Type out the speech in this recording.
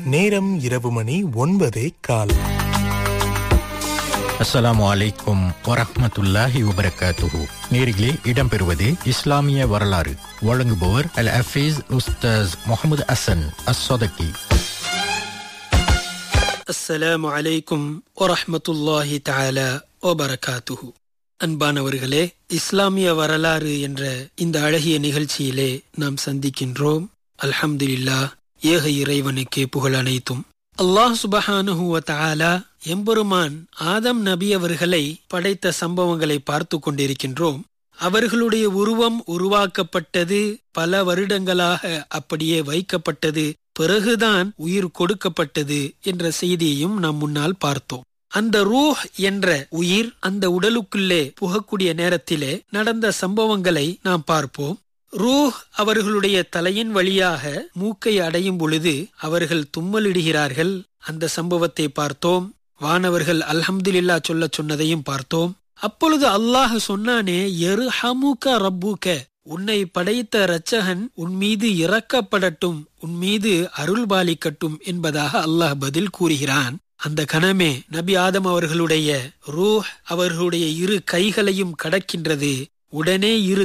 நேரம் இரவு மணி ஒன்பதே கால் அஸ்ஸலாமு அலைக்கும் வரஹ்மத்துல்லாஹி வபரகாத்துஹு நேரிலே இடம்பெறுவது இஸ்லாமிய வரலாறு வழங்குபவர் அல் ஹஃபீஸ் உஸ்தாஸ் முகமது அசன் அஸ்ஸதகி அஸ்ஸலாமு அலைக்கும் வரஹ்மத்துல்லாஹி தஆலா வபரகாத்துஹு அன்பானவர்களே இஸ்லாமிய வரலாறு என்ற இந்த அழகிய நிகழ்ச்சியிலே நாம் சந்திக்கின்றோம் அல்ஹம்துலில்லாஹ் ஏக இறைவனுக்கே புகழ் அனைத்தும் அல்லாஹ் சுபஹானுஹு வ தஆலா எம்பெருமான் ஆதம் நபி அவர்களை படைத்த சம்பவங்களை பார்த்து கொண்டிருக்கின்றோம் அவர்களுடைய உருவம் உருவாக்கப்பட்டது பல வருடங்களாக அப்படியே வைக்கப்பட்டது பிறகுதான் உயிர் கொடுக்கப்பட்டது என்ற செய்தியையும் நாம் முன்னால் பார்த்தோம் அந்த ரூஹ் என்ற உயிர் அந்த உடலுக்குள்ளே புகக்கூடிய நேரத்திலே நடந்த சம்பவங்களை நாம் பார்ப்போம் ரூஹ் அவர்களுடைய தலையின் வழியாக மூக்கை அடையும் பொழுது அவர்கள் தும்மலிடுகிறார்கள் அந்த சம்பவத்தை பார்த்தோம் வானவர்கள் அல்ஹம்துலில்லா சொல்ல சொன்னதையும் பார்த்தோம் அப்பொழுது அல்லாஹ் சொன்னானே எரு ஹமுக ரப்புக உன்னை படைத்த இரட்சகன் உன் மீது இறக்கப்படட்டும் உன் மீது அருள் பாலிக்கட்டும் என்பதாக அல்லாஹ் பதில் கூறுகிறான் அந்த கணமே நபி ஆதம் அவர்களுடைய ரூஹ் அவர்களுடைய இரு கைகளையும் கடக்கின்றது உடனே இரு